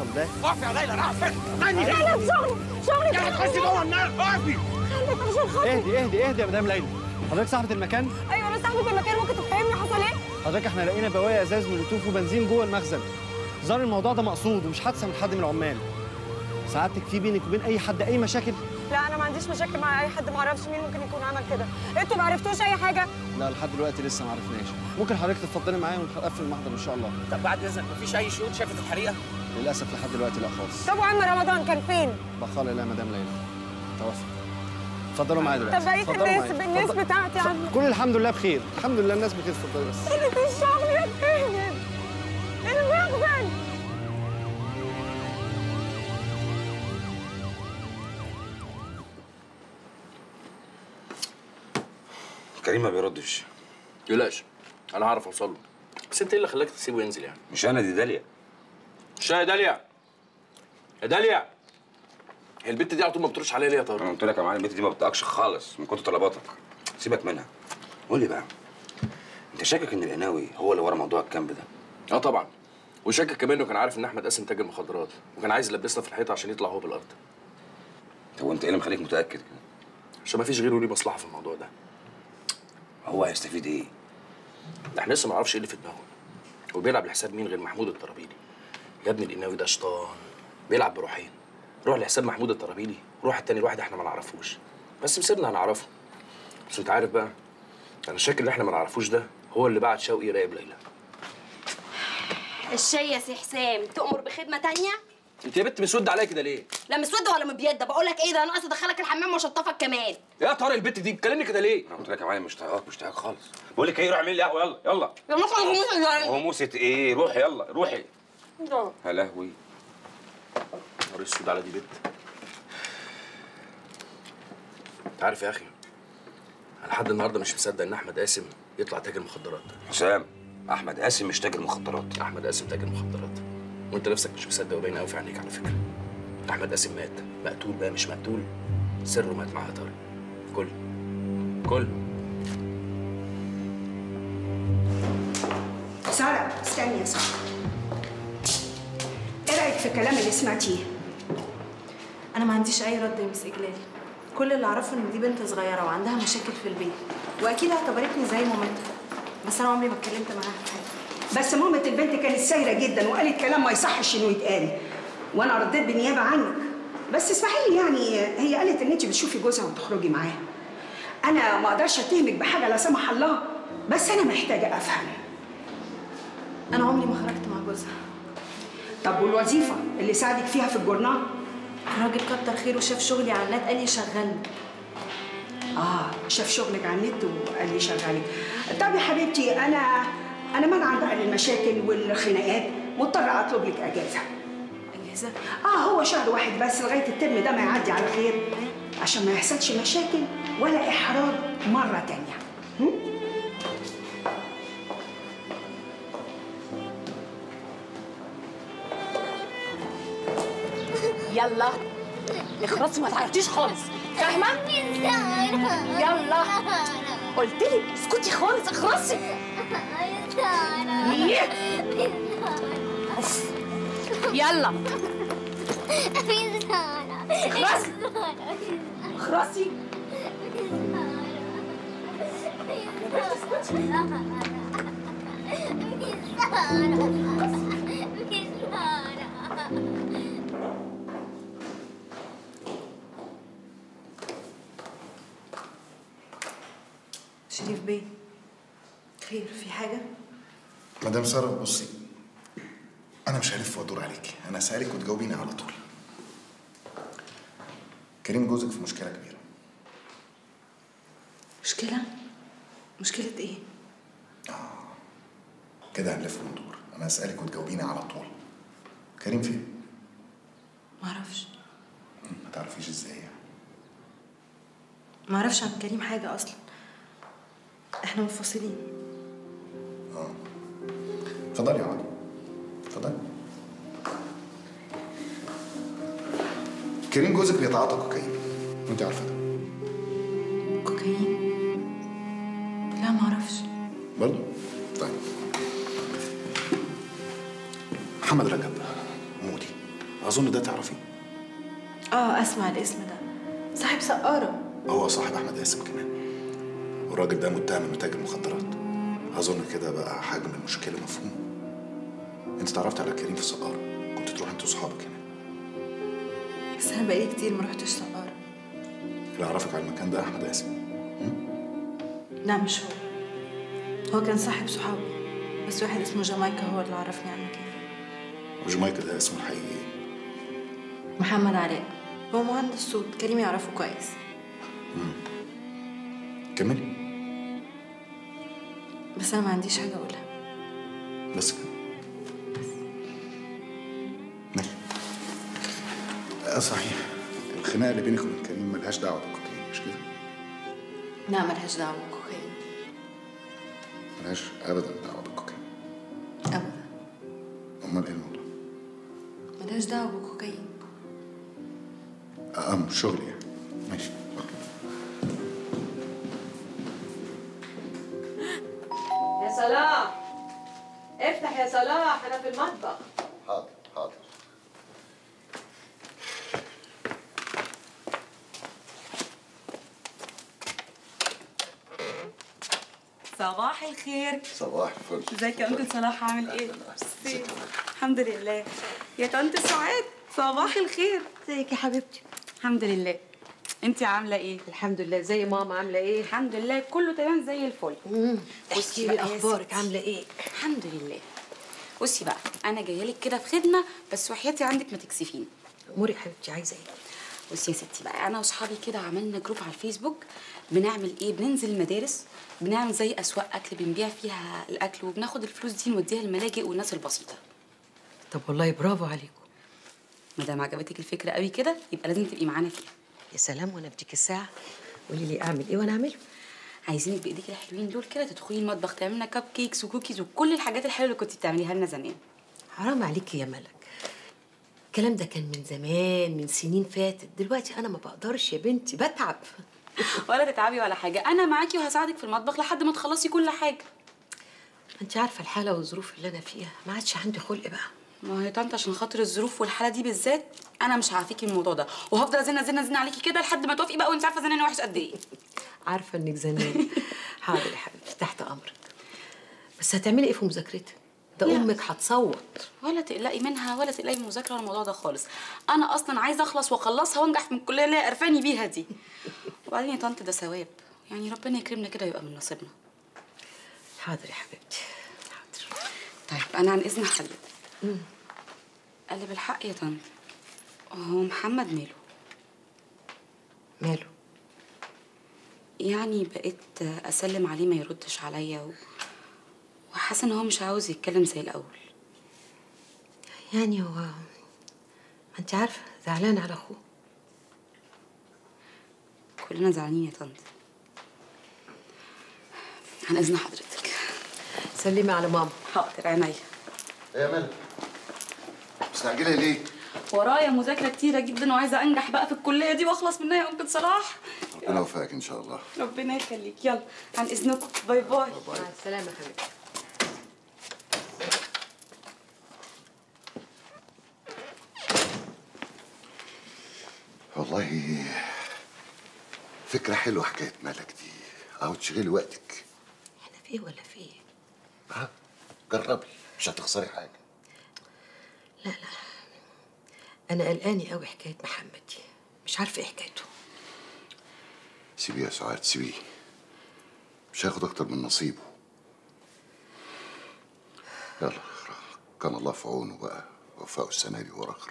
حصل ده اقف يا ليلى راح فين؟ استني خالد شغلي شغلي يلا تخشي جوه النار اقفي خالد عشان خاطر اهدي اهدي اهدي يا مدام ليلى حضرتك صاحبة المكان ايوه انا صاحبة المكان ممكن تفهمني حصل ايه؟ حضرتك احنا لقينا بواقي ازاز مولوتوف وبنزين جوه المخزن ظهر الموضوع ده مقصود ومش حادثه من حد من العمال سعادتك في بينك وبين اي حد اي مشاكل لا انا ما عنديش مشاكل مع اي حد ما اعرفش مين ممكن يكون عمل كده انتوا ما عرفتوش اي حاجه لا لحد دلوقتي لسه ما عرفناش ممكن حضرتك تتفضلي معايا ونقفل المحضر ان شاء الله طب بعد اذنك مفيش اي شهود شافت الحريقه؟ للاسف لحد دلوقتي لا خالص طب وعم رمضان كان فين؟ بقال لا يا مدام ليلى توفى اتفضلوا معايا دلوقتي طب بقيه اتفضلوا الناس معايا. الناس اتفضل- بتاعتي يا عم كل الحمد لله بخير الحمد لله الناس بخير اتفضلي بس قلة الشغل يا خالد المخزن كريم ما بيردش تقلقش انا هعرف اوصل له بس انت ايه اللي خلاك تسيبه ينزل يعني مش انا دي داليا مش يا داليا يا داليا هي البت دي على طول ما بتردش عليا ليه يا طارق انا قلت لك يا معلم البنت دي ما بتطاقش خالص من كتر طلباتك سيبك منها قول لي بقى انت شاكك ان القناوي هو اللي ورا موضوع الكامب ده اه طبعا وشاكك كمان انه كان عارف ان احمد قاسم تاجر مخدرات وكان عايز يلبسنا في الحيطه عشان يطلع هو بالارض طب وانت ايه اللي مخليك متاكد كده عشان ما فيش غيره ليه مصلحه في الموضوع ده هو هيستفيد ايه ده احنا لسه ما نعرفش ايه اللي في دماغه وبيلعب لحساب مين غير محمود الطرابيلي يا ابني القناوي ده شيطان بيلعب بروحين روح لحساب محمود الطرابيلي روح التاني الواحد احنا ما نعرفوش بس مسيرنا هنعرفه بس انت عارف بقى انا شاكر اللي احنا ما نعرفوش ده هو اللي بعت شوقي يراقب ليلى الشاي يا سي حسام تؤمر بخدمه تانية انت يا بنت مسود عليا كده ليه لا مسوده ولا مبيضه بقول لك ايه ده انا ناقص ادخلك الحمام واشطفك كمان يا طارق البت دي بتكلمني كده ليه انا قلت لك يا معلم مش طايقاك مش طايقاك خالص بقول لك ايه روح اعمل لي قهوه يلا يلا يا ممكن هو موسة ايه روحي يلا روحي يا لهوي نهار اسود على دي بنت انت عارف يا اخي انا لحد النهارده مش مصدق ان احمد قاسم يطلع تاجر مخدرات حسام احمد قاسم مش تاجر مخدرات احمد قاسم تاجر مخدرات وانت نفسك مش مصدق وباين قوي في عينيك على فكره احمد قاسم مات مقتول بقى مش مقتول سره مات معاه طارق كل كل سارة استني يا سارة ايه رأيك في الكلام اللي سمعتيه؟ انا ما عنديش اي رد يا مس اجلال كل اللي اعرفه ان دي بنت صغيره وعندها مشاكل في البيت واكيد اعتبرتني زي مامتها بس انا عمري ما اتكلمت معاها في حاجه بس مامة البنت كانت سايرة جدا وقالت كلام ما يصحش انه يتقال وانا رديت بالنيابة عنك بس اسمحي لي يعني هي قالت ان انت بتشوفي جوزها وتخرجي معاه انا ما اقدرش اتهمك بحاجة لا سمح الله بس انا محتاجة افهم انا عمري ما خرجت مع جوزها طب والوظيفة اللي ساعدك فيها في الجورنال الراجل كتر خيره شاف شغلي على النت قال لي شغلني اه شاف شغلك على النت وقال لي شغالك طب يا حبيبتي انا انا منعا بقى للمشاكل والخناقات مضطرة اطلب لك اجازة اجازه اه هو شهر واحد بس لغايه الترم ده ما يعدي على خير عشان ما يحصلش مشاكل ولا احراج مره تانية هم؟ يلا اخرسي ما تعيطيش خالص فاهمه يلا قلت لك اسكتي خالص اخرسي ليه أوف. يلا اخرسي اخرسي شريف بيه خير في حاجه مدام ساره بصي انا مش هلف وادور عليكي انا هسالك وتجاوبيني على طول كريم جوزك في مشكله كبيره مشكله مشكله ايه كده هنلف وندور انا هسالك وتجاوبيني على طول كريم فين معرفش ما تعرفيش ازاي يعني معرفش عن كريم حاجه اصلا احنا منفصلين اتفضلي يا علي اتفضلي كريم جوزك بيتعاطى كوكايين وانت عارفه ده كوكايين لا معرفش برضه طيب محمد رجب مودي اظن ده تعرفيه اه اسمع الاسم ده صاحب سقاره هو صاحب احمد قاسم كمان والراجل ده متهم انه تاجر مخدرات اظن كده بقى حجم المشكله مفهوم انت اتعرفت على كريم في سقاره كنت تروح انت وصحابك هنا بس انا بقالي كتير ما رحتش سقاره اللي اعرفك على المكان ده احمد قاسم لا مش هو هو كان صاحب صحابي بس واحد اسمه جامايكا هو اللي عرفني على المكان وجمايكا ده اسمه الحقيقي ايه؟ محمد علاء هو مهندس صوت كريم يعرفه كويس كملي بس انا ما عنديش حاجه اقولها بس كده ماشي آه صحيح الخناقه اللي بينك وبين كريم ملهاش دعوه بالكوكايين مش كده؟ لا ملهاش دعوه بالكوكايين ملهاش ابدا دعوه بالكوكايين ابدا امال ايه الموضوع؟ ملهاش دعوه بالكوكايين اه مش شغلي يعني ماشي يا صلاح افتح يا صلاح انا في المطبخ حاضر حاضر صباح الخير صباح الفل ازيك يا انكل صلاح عامل ايه؟ ميرسي. الحمد لله يا طنط سعاد صباح الخير ازيك يا حبيبتي الحمد لله انت عامله ايه؟ الحمد لله زي ماما عامله ايه الحمد لله كله تمام زي الفل احكي لي بقى يا اخبارك ستي. عامله ايه الحمد لله بصي بقى انا جايه لك كده في خدمه بس وحياتي عندك ما تكسفيني اموري يا حبيبتي عايزه ايه بصي يا ستي بقى انا واصحابي كده عملنا جروب على الفيسبوك بنعمل ايه بننزل المدارس بنعمل زي اسواق اكل بنبيع فيها الاكل وبناخد الفلوس دي نوديها للملاجئ والناس البسيطه طب والله برافو عليكم ما دام عجبتك الفكره قوي كده يبقى لازم تبقي معانا فيها يا سلام وانا بديك الساعه قولي لي اعمل ايه وانا اعمله عايزينك بايديك الحلوين دول كده تدخلي المطبخ تعملي لنا كب كيكس وكوكيز وكل الحاجات الحلوه اللي كنت بتعمليها لنا زمان حرام عليكي يا ملك الكلام ده كان من زمان من سنين فاتت دلوقتي انا ما بقدرش يا بنتي بتعب ولا تتعبي ولا حاجه انا معاكي وهساعدك في المطبخ لحد ما تخلصي كل حاجه انت عارفه الحاله والظروف اللي انا فيها ما عادش عندي خلق بقى ما هي طنط عشان خاطر الظروف والحاله دي بالذات انا مش هعافيكي من الموضوع ده وهفضل ازن ازن ازن عليكي كده لحد ما توافقي بقى وانت عارفه زناني وحش قد ايه عارفه انك زنانه حاضر يا حبيبتي تحت امرك بس هتعملي ايه في مذاكرتها ده لا. امك هتصوت ولا تقلقي منها ولا تقلقي من المذاكره ولا الموضوع ده خالص انا اصلا عايزه اخلص واخلصها وانجح من الكليه اللي هي قرفاني بيها دي وبعدين يا طنط ده ثواب يعني ربنا يكرمنا كده ويبقى من نصيبنا حاضر يا حبيبتي حاضر طيب انا عن اذن حضرتك قال بالحق يا طنط هو محمد ماله ماله يعني بقيت اسلم عليه ما يردش عليا و... وحاسه ان هو مش عاوز يتكلم زي الاول يعني هو ما انت عارفه زعلان على اخوه كلنا زعلانين يا طنط عن اذن حضرتك سلمي على ماما حاضر عينيا ايه يا ملك مستعجله ليه؟ ورايا مذاكره كتيره جدا وعايزه انجح بقى في الكليه دي واخلص منها يا انكل صلاح ربنا يوفقك ان شاء الله ربنا يخليك يلا عن اذنكم باي باي مع السلامه يا حبيبتي والله فكرة حلوة حكاية مالك دي أهو تشغلي وقتك احنا في ايه ولا في ايه ها جربي مش هتخسري حاجة لا لا انا قلقاني قوي حكايه محمد دي مش عارفه ايه حكايته سيبيه يا سعاد سيبيه مش هياخد أكتر من نصيبه يلا كان الله في عونه بقى وفقه السنة دي ورخر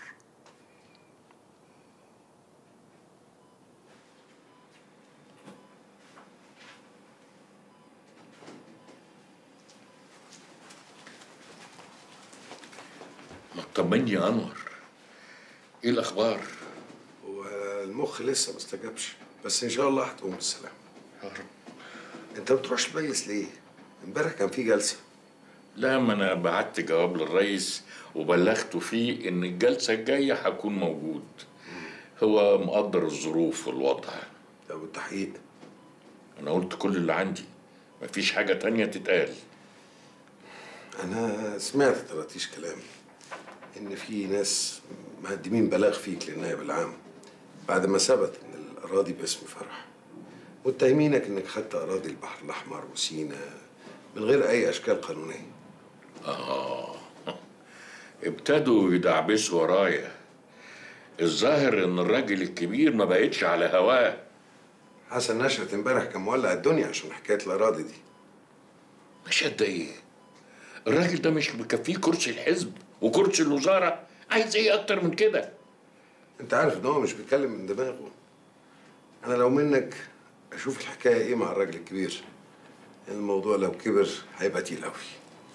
ما تطمني يا انور ايه الاخبار والمخ لسه ما استجابش بس ان شاء الله هتقوم بالسلامه يا رب انت ما بتروحش تبيس ليه امبارح كان في جلسه لا ما انا بعت جواب للرئيس وبلغته فيه ان الجلسه الجايه هكون موجود هو مقدر الظروف والوضع طب والتحقيق انا قلت كل اللي عندي مفيش حاجه تانية تتقال انا سمعت طرطيش كلام ان في ناس مقدمين بلاغ فيك للنائب العام بعد ما ثبت ان الاراضي باسم فرح متهمينك انك خدت اراضي البحر الاحمر وسينا من غير اي اشكال قانونيه آه ابتدوا يدعبسوا ورايا الظاهر ان الراجل الكبير ما بقتش على هواه حسن نشأت امبارح كان مولع الدنيا عشان حكايه الاراضي دي مش قد ايه الراجل ده مش مكفيه كرسي الحزب وكرسي الوزاره عايز ايه اكتر من كده انت عارف ان هو مش بيتكلم من دماغه انا لو منك اشوف الحكايه ايه مع الراجل الكبير الموضوع لو كبر هيبقى تقيل قوي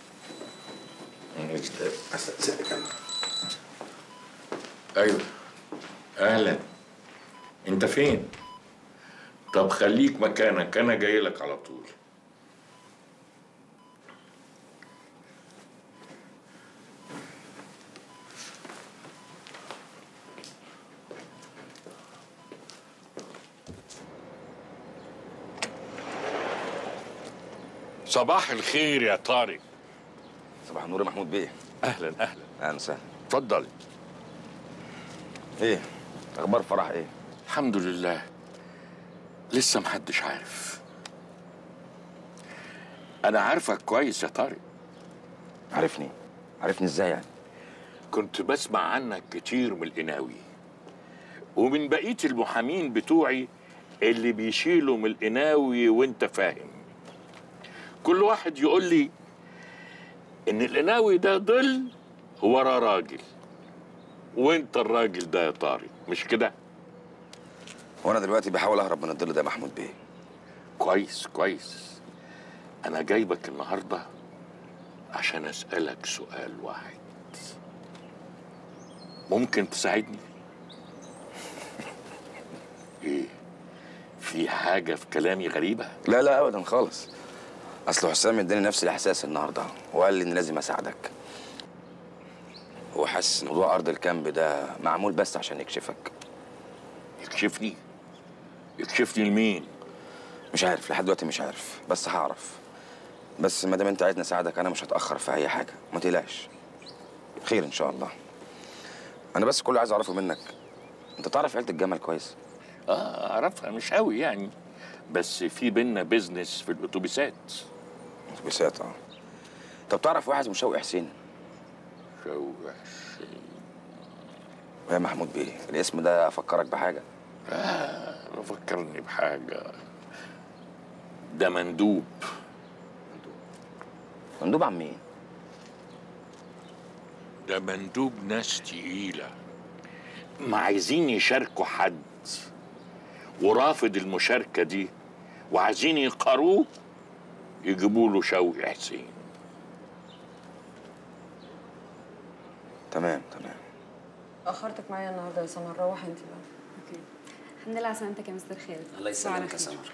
استاذنك انا ايوه اهلا انت فين طب خليك مكانك انا جاي لك على طول صباح الخير يا طارق صباح النور يا محمود بيه اهلا اهلا اهلا وسهلا اتفضل ايه اخبار فرح ايه الحمد لله لسه محدش عارف انا عارفك كويس يا طارق عارفني عارفني ازاي يعني كنت بسمع عنك كتير من القناوي ومن بقية المحامين بتوعي اللي بيشيلوا من القناوي وانت فاهم كل واحد يقول لي ان القناوي ده ظل ورا راجل وانت الراجل ده يا طارق مش كده وانا دلوقتي بحاول اهرب من الظل ده يا محمود بيه كويس كويس انا جايبك النهارده عشان اسالك سؤال واحد ممكن تساعدني ايه في حاجه في كلامي غريبه لا لا ابدا خالص اصل حسام اداني نفس الاحساس النهارده وقال لي اني لازم اساعدك هو حاسس ان موضوع ارض الكامب ده معمول بس عشان يكشفك يكشفني يكشفني لمين مش عارف لحد دلوقتي مش عارف بس هعرف بس ما دام انت عايزني اساعدك انا مش هتاخر في اي حاجه ما تقلقش خير ان شاء الله انا بس كل اللي عايز اعرفه منك انت تعرف عيله الجمل كويس اه اعرفها مش قوي يعني بس في بينا بيزنس في الاتوبيسات اتوبيسات اه طب تعرف واحد اسمه شوقي حسين شوقي حسين يا محمود بيه الاسم ده افكرك بحاجه آه فكرني بحاجة ده مندوب مندوب عن مين؟ ده مندوب ناس تقيلة ما عايزين يشاركوا حد ورافض المشاركة دي وعايزين يقروه يجيبوا له شوقي حسين تمام تمام اخرتك معايا النهارده يا سمر روحي انت بقى اوكي الحمد لله على سلامتك يا مستر خالد الله يسلمك يا سمر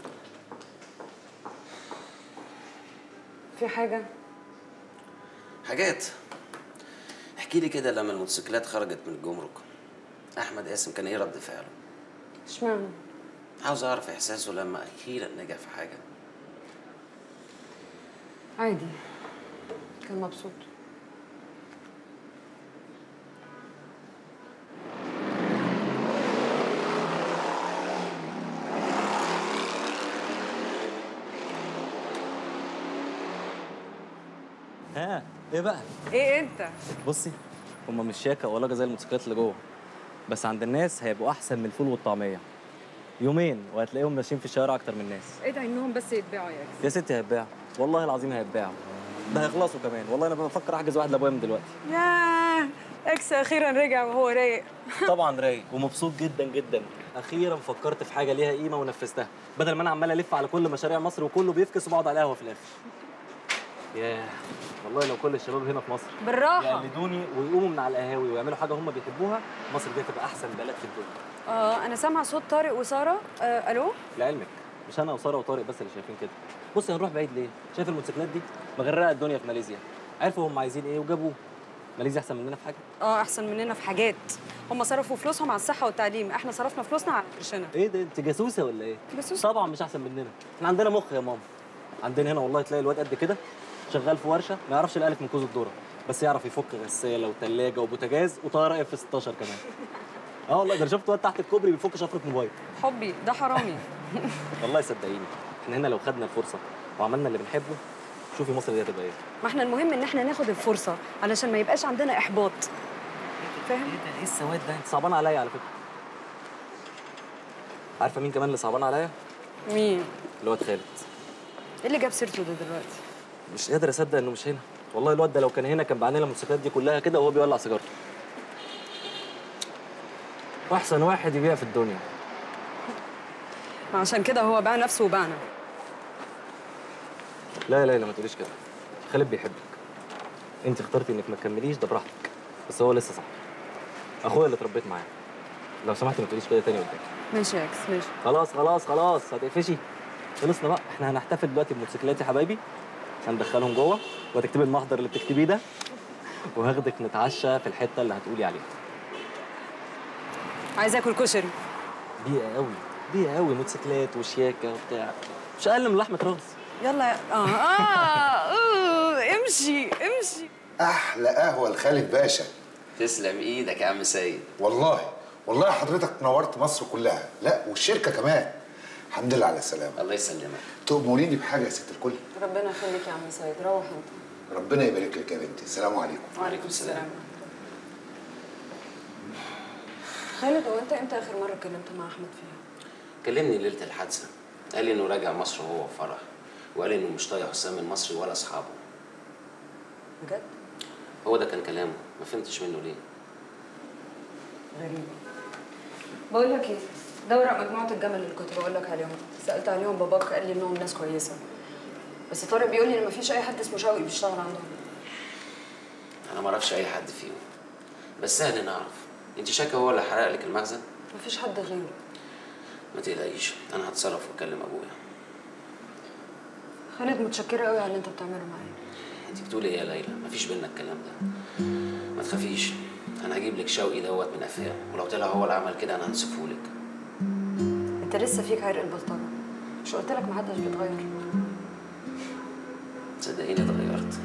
في حاجه حاجات احكي لي كده لما الموتوسيكلات خرجت من الجمرك احمد قاسم كان ايه رد فعله اشمعنى عاوز اعرف احساسه لما اخيرا نجح في حاجه عادي كان مبسوط ها ايه بقى ايه انت بصي هما مش شياكه ولا زي الموتوسيكلات اللي جوه بس عند الناس هيبقوا احسن من الفول والطعميه يومين وهتلاقيهم ماشيين في الشوارع اكتر من الناس ادعي انهم بس يتباعوا يا اكس يا ستي هيتباعوا والله العظيم هيتباعوا ده هيخلصوا كمان والله انا بفكر احجز واحد لابويا من دلوقتي ياه اكس اخيرا رجع وهو رايق طبعا رايق ومبسوط جدا جدا اخيرا فكرت في حاجه ليها قيمه ونفذتها بدل ما انا عمال الف على كل مشاريع مصر وكله بيفكس وبقعد على القهوه في الاخر ياه والله لو كل الشباب هنا في مصر بالراحة. يقلدوني ويقوموا من على القهاوي ويعملوا حاجه هم بيحبوها مصر دي هتبقى احسن بلد في الدنيا اه انا سامعه صوت طارق وساره آه الو لعلمك مش انا وساره وطارق بس اللي شايفين كده بص هنروح بعيد ليه شايف الموتوسيكلات دي مغرقه الدنيا في ماليزيا عرفوا هم عايزين ايه وجابوه ماليزيا احسن مننا في حاجه اه احسن مننا في حاجات هم صرفوا فلوسهم على الصحه والتعليم احنا صرفنا فلوسنا على قرشنا ايه ده انت جاسوسه ولا ايه جاسوسه طبعا مش احسن مننا احنا عندنا مخ يا ماما عندنا هنا والله تلاقي الواد قد كده شغال في ورشه ما يعرفش الالف من كوز الذره بس يعرف يفك غساله وثلاجه وبوتاجاز وطياره اف 16 كمان اه والله ده انا شفت واد تحت الكوبري بيفك شفره موبايل حبي ده حرامي والله صدقيني احنا هنا لو خدنا الفرصه وعملنا اللي بنحبه شوفي مصر دي هتبقى ايه ما احنا المهم ان احنا ناخد الفرصه علشان ما يبقاش عندنا احباط فاهم ايه السواد ده انت صعبان عليا على فكره عارفه مين كمان اللي صعبان عليا مين الواد خالد ايه اللي جاب سيرته ده دلوقتي مش قادر اصدق انه مش هنا والله الواد ده لو كان هنا كان باع لنا الموتوسيكلات دي كلها كده وهو بيولع سيجارته واحسن واحد يبيع في الدنيا ما عشان كده هو باع نفسه وباعنا لا يا ليلى ما تقوليش كده خالد بيحبك انت اخترتي انك ما تكمليش ده براحتك بس هو لسه صح اخويا اللي اتربيت معاه لو سمحتي ما تقوليش كده تاني قدامي ماشي يا اكس ماشي خلاص خلاص خلاص هتقفشي خلصنا بقى احنا هنحتفل دلوقتي بموتوسيكلات يا حبايبي هندخلهم جوه وهتكتبي المحضر اللي بتكتبيه ده وهاخدك نتعشى في الحته اللي هتقولي عليها عايز اكل كشري بيئه قوي بيئه قوي موتوسيكلات وشياكه وبتاع مش اقل من لحمه راس يلا يا... اه اه أوه، امشي امشي احلى قهوه لخالد باشا تسلم ايدك يا عم سيد والله والله حضرتك نورت مصر كلها لا والشركه كمان الحمد لله على السلامه الله يسلمك تأمريني بحاجه يا ست الكل ربنا يخليك يا عم سيد روح انت ربنا يبارك لك يا بنتي السلام عليكم وعليكم السلام خالد هو انت امتى اخر مره اتكلمت مع احمد فيها كلمني ليله الحادثه قال لي انه راجع مصر وهو في فرح وقال انه مش طايق حسام المصري ولا اصحابه بجد هو ده كان كلامه ما فهمتش منه ليه غريبه بقول لك ايه دورق مجموعه الجمل اللي كنت بقول لك عليهم سالت عليهم باباك قال لي انهم ناس كويسه بس طارق بيقول لي ان مفيش اي حد اسمه شوقي بيشتغل عندهم انا ما اعرفش اي حد فيهم بس سهل نعرف انت شاكه هو اللي حرق لك المخزن مفيش حد غيره ما تقلقيش انا هتصرف واكلم ابويا خالد متشكره قوي على اللي انت بتعمله معايا انت بتقولي ايه يا ليلى مفيش بينا الكلام ده ما تخافيش انا هجيب لك شوقي دوت من افهام ولو طلع هو اللي عمل كده انا هنسفه لك انت لسه فيك عرق البلطجه مش قلت لك محدش بيتغير صدقيني اتغيرت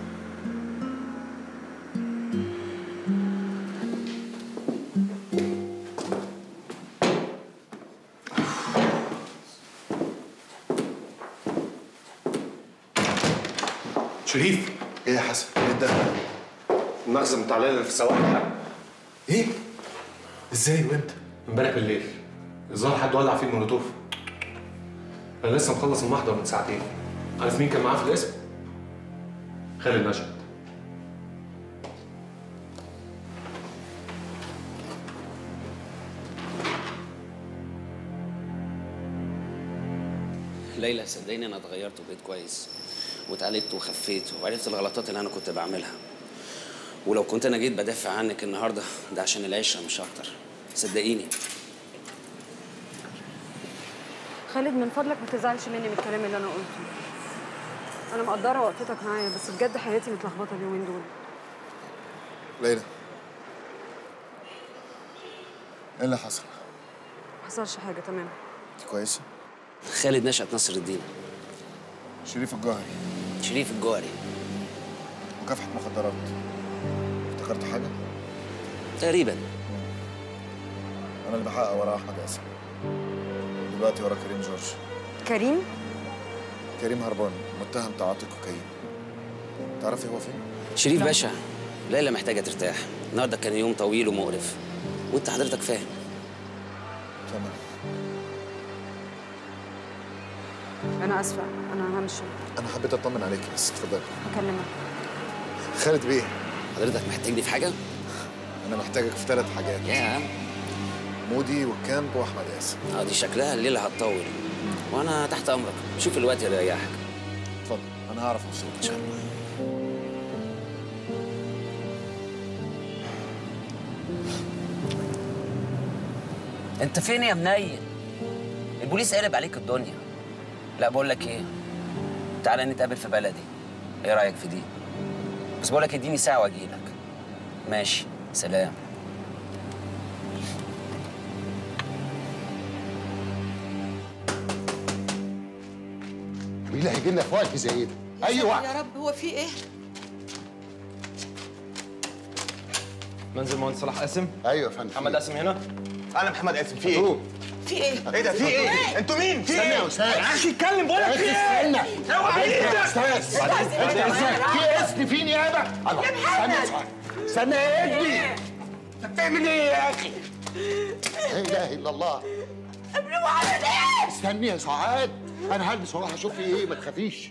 شريف ايه يا حسن ايه ده المخزن بتاع ليلى اللي في السواق اتحرق ايه ازاي وامتى امبارح بالليل الظاهر حد ولع فيه المولوتوف انا لسه مخلص المحضر من ساعتين عارف مين كان معاه في الاسم خالد نشأت ليلى صدقيني انا اتغيرت وبقيت كويس واتعالجت وخفيت وعرفت الغلطات اللي انا كنت بعملها ولو كنت انا جيت بدافع عنك النهارده ده عشان العشره مش اكتر صدقيني خالد من فضلك ما تزعلش مني من الكلام اللي انا قلته انا مقدره وقفتك معايا بس بجد حياتي متلخبطه اليومين دول ليلى ايه اللي حصل؟ ما حصلش حاجه تمام انت كويسه؟ خالد نشأت نصر الدين شريف الجوهري شريف الجوهري مكافحه مخدرات افتكرت حاجه؟ تقريبا انا اللي بحقق ورا احمد قاسم دلوقتي ورا كريم جورج كريم كريم هربان متهم تعاطي كوكايين تعرفي هو فين؟ شريف باشا ليلى محتاجه ترتاح النهارده كان يوم طويل ومقرف وانت حضرتك فاهم تمام انا اسفه انا همشي انا حبيت اطمن عليكي بس اتفضلي هكلمك خالد بيه حضرتك محتاجني في حاجه؟ انا محتاجك في ثلاث حاجات يا مودي والكامب واحمد ياسر اه دي شكلها الليله هتطول وانا تحت امرك شوف الوقت اللي يريحك اتفضل انا هعرف اوصلك ان شاء الله انت فين يا منيل البوليس قلب عليك الدنيا لا بقول لك ايه تعالى نتقابل في بلدي ايه رايك في دي بس بقول لك اديني ساعه واجيلك ماشي سلام مين اللي هيجي لنا في وقت زي ده؟ اي وقت يا رب هو في ايه؟ منزل مهندس صلاح قاسم ايوه يا فندم محمد قاسم هنا انا محمد قاسم في ايه؟ في ايه؟ ايه ده في ايه؟ انتوا مين؟ في استنى ايه؟ يا أستاذ. يا اخي اتكلم بقول لك في ايه؟ استنى اوعى يا ايدك استاذ في اسم في نيابه الله، استنى يا سعاد. استنى يا ابني انت بتعمل ايه يا اخي؟ لا اله الا الله ابن محمد ايه؟ استني يا سعاد انا هلبس واروح اشوف في ايه ما تخافيش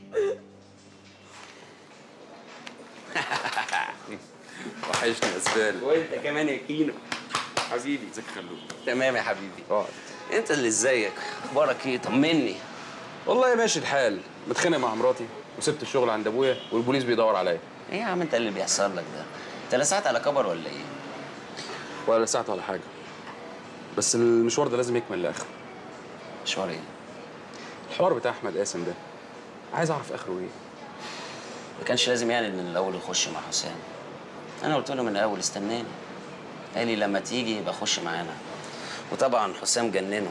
وحشني يا زباله وانت كمان يا كينو حبيبي ازيك خلوق تمام يا حبيبي اقعد انت اللي ازيك اخبارك ايه طمني والله ماشي الحال متخانق مع مراتي وسبت الشغل عند ابويا والبوليس بيدور عليا ايه يا عم انت اللي بيحصل لك ده انت لسعت على كبر ولا ايه ولا لسعت ولا حاجه بس المشوار ده لازم يكمل لاخره مشوار ايه الحوار بتاع احمد قاسم ده عايز اعرف اخره ايه ما كانش لازم يعني ان الاول يخش مع حسام انا قلت له من الاول استناني قال لي لما تيجي يبقى خش معانا وطبعا حسام جننه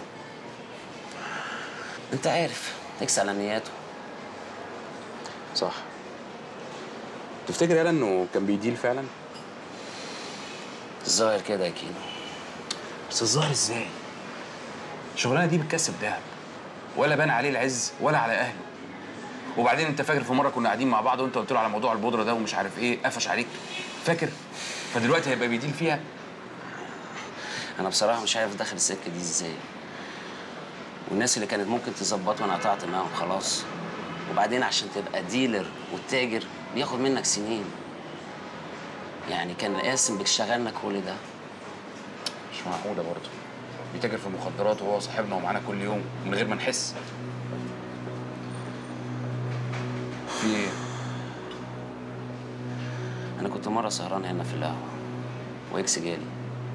انت عارف تكس على نياته صح تفتكر يالا انه كان بيديل فعلا الظاهر كده يا كينو بس الظاهر ازاي الشغلانه دي بتكسب دهب ولا بان عليه العز ولا على اهله وبعدين انت فاكر في مره كنا قاعدين مع بعض وانت قلت له على موضوع البودره ده ومش عارف ايه قفش عليك فاكر فدلوقتي هيبقى بيديل فيها انا بصراحه مش عارف داخل السكه دي ازاي والناس اللي كانت ممكن تظبطه انا قطعت معاهم خلاص وبعدين عشان تبقى ديلر وتاجر بياخد منك سنين يعني كان قاسم بيشتغلنا كل ده مش معقوله برضه بيتاجر في المخدرات وهو صاحبنا ومعانا كل يوم من غير ما نحس في ايه انا كنت مره سهران هنا في القهوه واكس جالي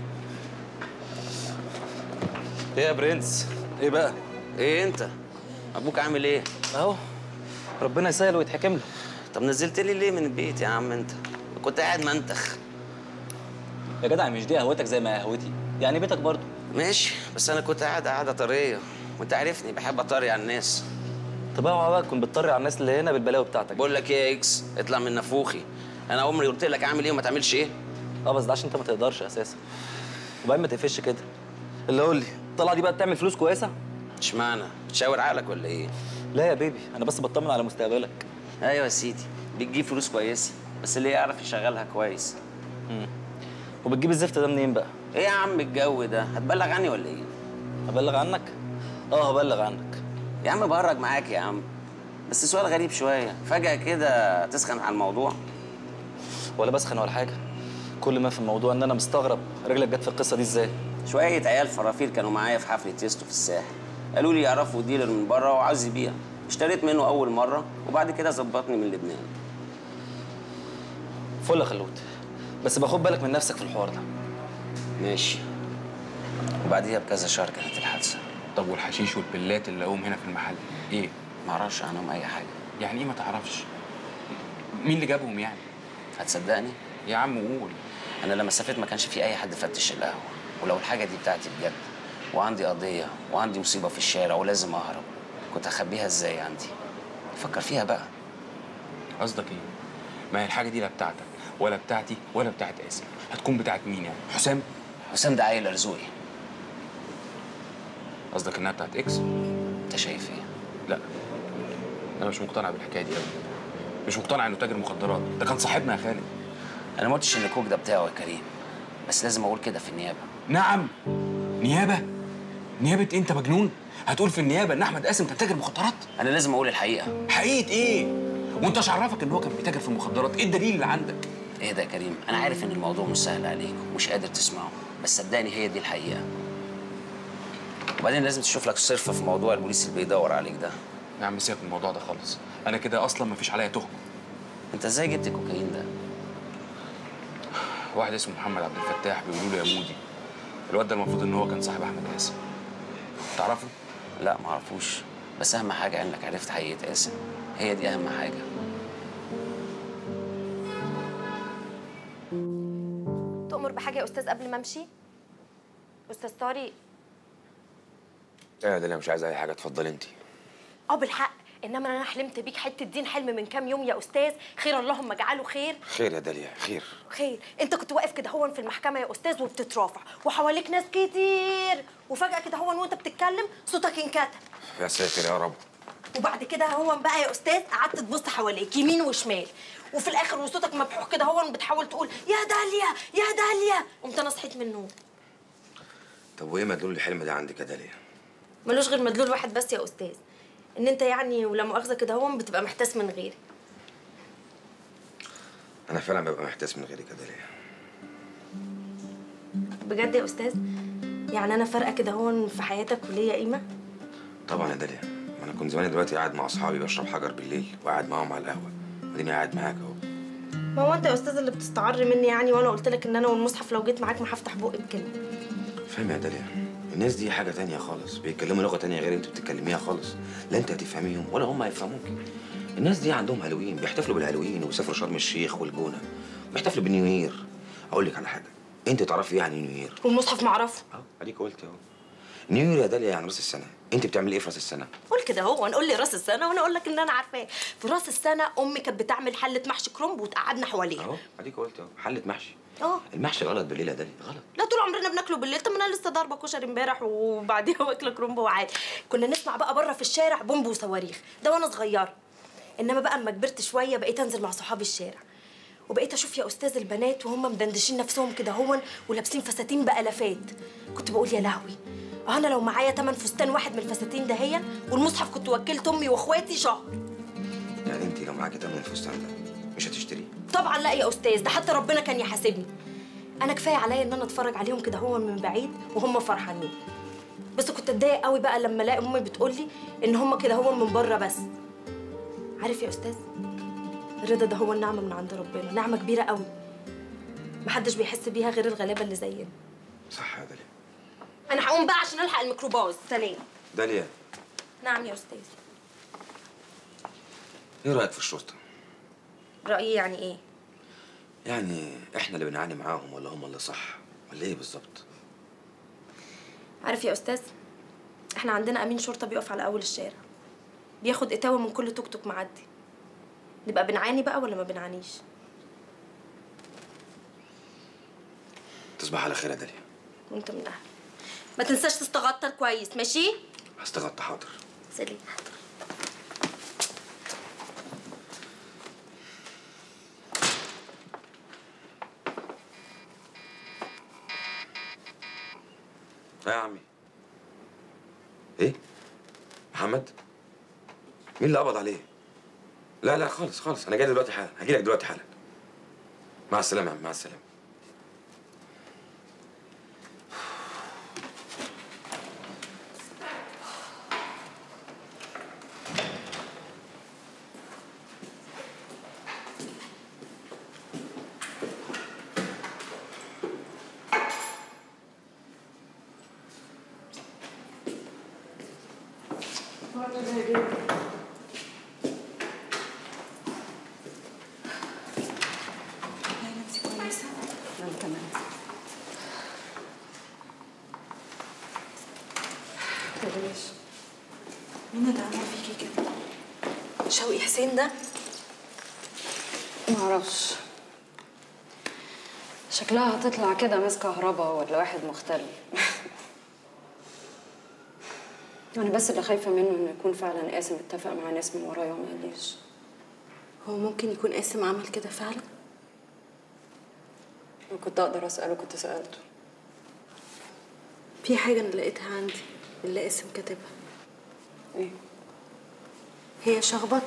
ايه يا برنس ايه بقى ايه انت ابوك عامل ايه اهو ربنا يسهل ويتحكم له طب نزلت لي ليه من البيت يا عم انت كنت قاعد منتخ يا جدع مش دي قهوتك زي ما قهوتي يعني بيتك برضه ماشي بس انا كنت قاعد قاعده طريه وانت عارفني بحب اطري على الناس طب اوعى بقى تكون بتطري على الناس اللي هنا بالبلاوي بتاعتك بقول لك ايه يا اكس اطلع من نافوخي انا عمري قلت لك اعمل ايه وما تعملش ايه اه بس ده عشان انت ما تقدرش اساسا وبعدين ما تقفش كده اللي قول لي الطلعه دي بقى بتعمل فلوس كويسه اشمعنى بتشاور عقلك ولا ايه لا يا بيبي انا بس بطمن على مستقبلك ايوه يا سيدي بتجيب فلوس كويسه بس اللي يعرف يشغلها كويس امم وبتجيب الزفت ده منين بقى ايه يا عم الجو ده هتبلغ عني ولا ايه هبلغ عنك اه هبلغ عنك يا عم بهرج معاك يا عم بس سؤال غريب شويه فجاه كده تسخن على الموضوع ولا بسخن ولا حاجه كل ما في الموضوع ان انا مستغرب رجلك جت في القصه دي ازاي شويه عيال فرافير كانوا معايا في حفله تيستو في الساحل قالوا لي يعرفوا ديلر من بره وعاوز يبيع اشتريت منه اول مره وبعد كده ظبطني من لبنان فل يا خلود بس باخد بالك من نفسك في الحوار ده ماشي وبعديها بكذا شهر كانت الحادثه طب والحشيش والبلات اللي لقوهم هنا في المحل ايه معرفش عنهم اي حاجه يعني ايه ما تعرفش مين اللي جابهم يعني هتصدقني يا عم قول انا لما سافرت ما كانش في اي حد فتش القهوه ولو الحاجه دي بتاعتي بجد وعندي قضيه وعندي مصيبه في الشارع ولازم اهرب كنت اخبيها ازاي عندي فكر فيها بقى قصدك ايه ما هي الحاجه دي لا بتاعتك ولا بتاعتي ولا بتاعت قاسم هتكون بتاعت مين يعني حسام حسام ده عيل ارزوقي قصدك انها بتاعت اكس انت شايف ايه لا انا مش مقتنع بالحكايه دي قوي مش مقتنع انه تاجر مخدرات ده كان صاحبنا يا خالد انا ما قلتش ان كوك ده بتاعه يا كريم بس لازم اقول كده في النيابه نعم نيابه نيابه إيه؟ انت مجنون هتقول في النيابه ان احمد قاسم كان تاجر مخدرات انا لازم اقول الحقيقه حقيقه ايه وانت ايش عرفك ان هو كان بيتاجر في المخدرات ايه الدليل اللي عندك ايه ده يا كريم انا عارف ان الموضوع مش سهل عليك ومش قادر تسمعه بس صدقني هي دي الحقيقه وبعدين لازم تشوف لك صرف في موضوع البوليس اللي بيدور عليك ده يا عم سيبك من الموضوع ده خالص انا كده اصلا مفيش عليا تهمه انت ازاي جبت الكوكايين ده واحد اسمه محمد عبد الفتاح بيقولوا له يا مودي الواد ده المفروض ان هو كان صاحب احمد قاسم تعرفه لا ما اعرفوش بس اهم حاجه انك عرفت حقيقه قاسم هي دي اهم حاجه تؤمر بحاجه يا استاذ قبل ما امشي استاذ طارق لا ده انا مش عايز اي حاجه اتفضلي انت اه بالحق انما انا حلمت بيك حته دين حلم من كام يوم يا استاذ خير اللهم اجعله خير خير يا داليا خير خير انت كنت واقف كده هون في المحكمه يا استاذ وبتترافع وحواليك ناس كتير وفجاه كده هون وانت بتتكلم صوتك انكتب يا ساتر يا رب وبعد كده هو بقى يا استاذ قعدت تبص حواليك يمين وشمال وفي الاخر وصوتك مبحوح كده هو بتحاول تقول يا داليا يا داليا قمت انا صحيت من النوم طب وايه مدلول الحلم ده عندك يا داليا ملوش غير مدلول واحد بس يا استاذ ان انت يعني ولا مؤاخذه كده هو بتبقى محتاس من غيري انا فعلا ببقى محتاس من غيرك يا داليا بجد يا استاذ يعني انا فارقه كده هون في حياتك وليا قيمه طبعا يا داليا ما انا كنت زماني دلوقتي قاعد مع اصحابي بشرب حجر بالليل وقاعد معاهم على القهوه وديني قاعد معاك اهو ما هو انت يا استاذ اللي بتستعر مني يعني وانا قلت لك ان انا والمصحف لو جيت معاك ما هفتح بقي بكلمه فاهم يا داليا الناس دي حاجه تانية خالص بيتكلموا لغه تانية غير انت بتتكلميها خالص لا انت هتفهميهم ولا هم هيفهموك الناس دي عندهم هالوين بيحتفلوا بالهالوين وبيسافروا شرم الشيخ والجونه بيحتفلوا بالنيو يير اقول لك على حاجه انت تعرفي ايه يعني نيو يير والمصحف معرفه اديك قلت اهو نيو يير يا داليا يعني راس السنه انت بتعملي ايه في راس السنه قول كده هو نقول لي راس السنه وانا اقول لك ان انا عارفاه في راس السنه امي كانت بتعمل حله محشي كرنب وتقعدنا حواليها اهو اديك قلت اهو حله محشي اه المحشي غلط بالليل يا داليا غلط لا طول عمرنا بناكله بالليل طب ما انا لسه ضاربه كشري امبارح وبعديها واكله كرنب وعادي كنا نسمع بقى بره في الشارع بومب وصواريخ ده وانا صغيره انما بقى اما كبرت شويه بقيت انزل مع صحابي الشارع وبقيت اشوف يا استاذ البنات وهم مدندشين نفسهم كده هون ولابسين فساتين بالافات كنت بقول يا لهوي اه انا لو معايا تمن فستان واحد من الفساتين دهيا والمصحف كنت وكلت امي واخواتي شهر يعني انت لو معاكي تمن الفستان ده مش هتشتريه طبعا لا يا استاذ ده حتى ربنا كان يحاسبني انا كفايه عليا ان انا اتفرج عليهم كده هو من بعيد وهم فرحانين بس كنت اتضايق قوي بقى لما الاقي امي بتقول لي ان هم كده هو من بره بس عارف يا استاذ الرضا ده هو النعمه من عند ربنا نعمه كبيره قوي محدش بيحس بيها غير الغلابه اللي زينا صح يا داليا انا هقوم بقى عشان الحق الميكروباص سلام داليا نعم يا استاذ ايه رايك في الشرطه رايي يعني ايه يعني احنا اللي بنعاني معاهم ولا هم اللي صح ولا ايه بالظبط عارف يا استاذ احنا عندنا امين شرطه بيقف على اول الشارع بياخد اتاوه من كل توك توك معدي نبقى بنعاني بقى ولا ما بنعانيش تصبح على خير يا داليا وانت من اهل ما تنساش تستغطى كويس ماشي هستغطى حاضر سلام ها يا عمي ايه محمد مين اللي قبض عليه لا لا خالص خالص انا جاي دلوقتي حالا هجي لك دلوقتي حالا مع السلامه يا عم مع السلامه انت كويسه انا كمان تقوليش مين اللي عمل فيكي كده شوقي حسين ده معرفش شكلها هتطلع كده ماس كهرباء ولا واحد مختل انا بس اللي خايفه منه انه يكون فعلا قاسم اتفق مع ناس من ورايا وما قاليش هو ممكن يكون قاسم عمل كده فعلا لو كنت اقدر اساله كنت سالته في حاجه انا لقيتها عندي اللي قاسم كاتبها ايه هي شخبط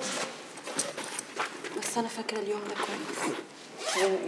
بس انا فاكره اليوم ده كويس يوم ايه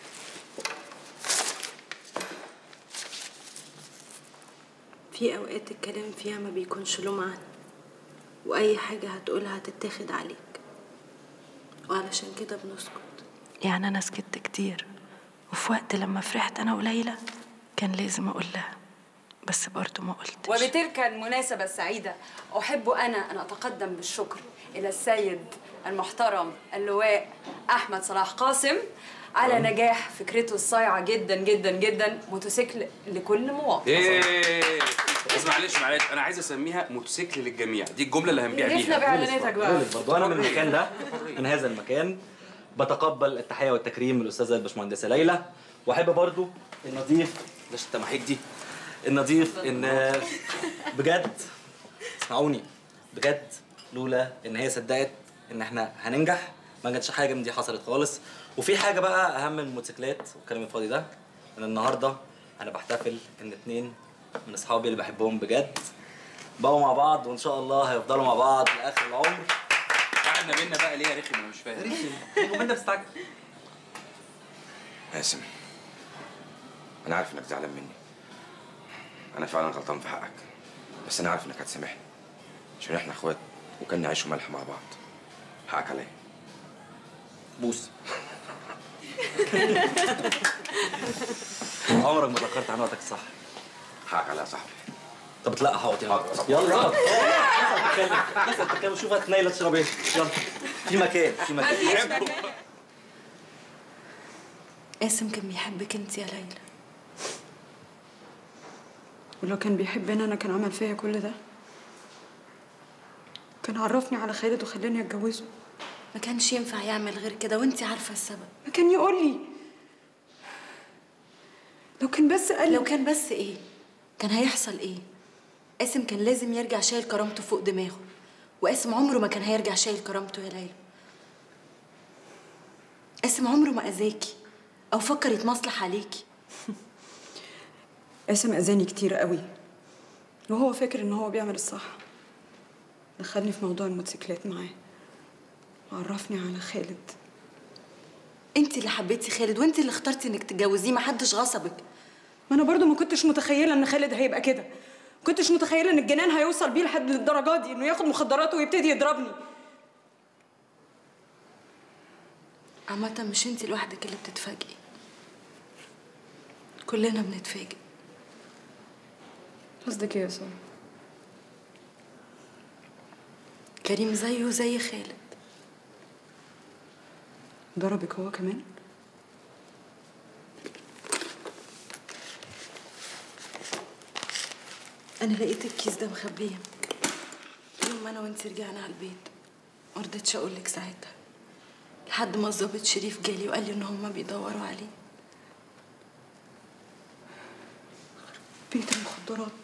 في اوقات الكلام فيها ما بيكونش له معنى واي حاجه هتقولها هتتاخد عليك وعلشان كده بنسكت يعني انا سكت كتير وفي وقت لما فرحت انا قليله كان لازم اقول لها بس برضه ما قلت وبتلك المناسبة السعيدة أحب أنا أن أتقدم بالشكر إلى السيد المحترم اللواء أحمد صلاح قاسم على نجاح فكرته الصايعة جدا جدا جدا موتوسيكل لكل مواطن ايه بس معلش معلش انا عايز اسميها موتوسيكل للجميع دي الجمله اللي هنبيع عرفنا بيها بإعلاناتك بقى. بقولك برضه انا من المكان ده من هذا المكان بتقبل التحيه والتكريم من الاستاذه الباشمهندسه ليلى واحب برضه ان اضيف بلاش التماحيك دي ان اضيف ان بجد اسمعوني بجد لولا ان هي صدقت ان احنا هننجح ما كانتش حاجه من دي حصلت خالص وفي حاجه بقى اهم من الموتوسيكلات والكلام الفاضي ده ان النهارده انا بحتفل ان اتنين من اصحابي اللي بحبهم بجد بقوا مع بعض وان شاء الله هيفضلوا مع بعض لاخر العمر قعدنا بينا بقى ليه يا رخم انا مش فاهم رخم وانت بتستعجل قاسم انا عارف انك زعلان مني انا فعلا غلطان في حقك بس انا عارف انك هتسامحني عشان احنا اخوات وكان نعيش ملح مع بعض حقك عليا بوس عمرك ما اتاخرت عن وقتك الصح حقك عليا يا صاحبي طب اتلقى حوض يلا يلا يلا تتكلم لسه تتكلم شوف هتنيل تشرب ايه يلا في مكان في مكان قاسم كان بيحبك انت يا ليلى ولو كان بيحبني انا كان عمل فيا كل ده كان عرفني على خالد وخلاني اتجوزه ما كانش ينفع يعمل غير كده وانت عارفه السبب ما كان يقول لي لو كان بس قال لو كان بس ايه كان هيحصل ايه قاسم كان لازم يرجع شايل كرامته فوق دماغه وقاسم عمره ما كان هيرجع شايل كرامته يا ليلى قاسم عمره ما اذاكي او فكر يتمصلح عليكي قاسم اذاني كتير قوي وهو فاكر ان هو بيعمل الصح دخلني في موضوع الموتوسيكلات معاه وعرفني على خالد انت اللي حبيتي خالد وانت اللي اخترتي انك تتجوزيه محدش غصبك ما انا برضو ما كنتش متخيله ان خالد هيبقى كده ما كنتش متخيله ان الجنان هيوصل بيه لحد للدرجه دي انه ياخد مخدرات ويبتدي يضربني عامة مش انت لوحدك اللي بتتفاجئي كلنا بنتفاجئ قصدك ايه يا ساره كريم زيه زي خالد ضربك هو كمان انا لقيت الكيس ده مخبيه يوم ما انا وانت رجعنا على البيت ما رضيتش اقول لك ساعتها لحد ما الظابط شريف جالي وقال لي ان هما بيدوروا عليه بيت المخدرات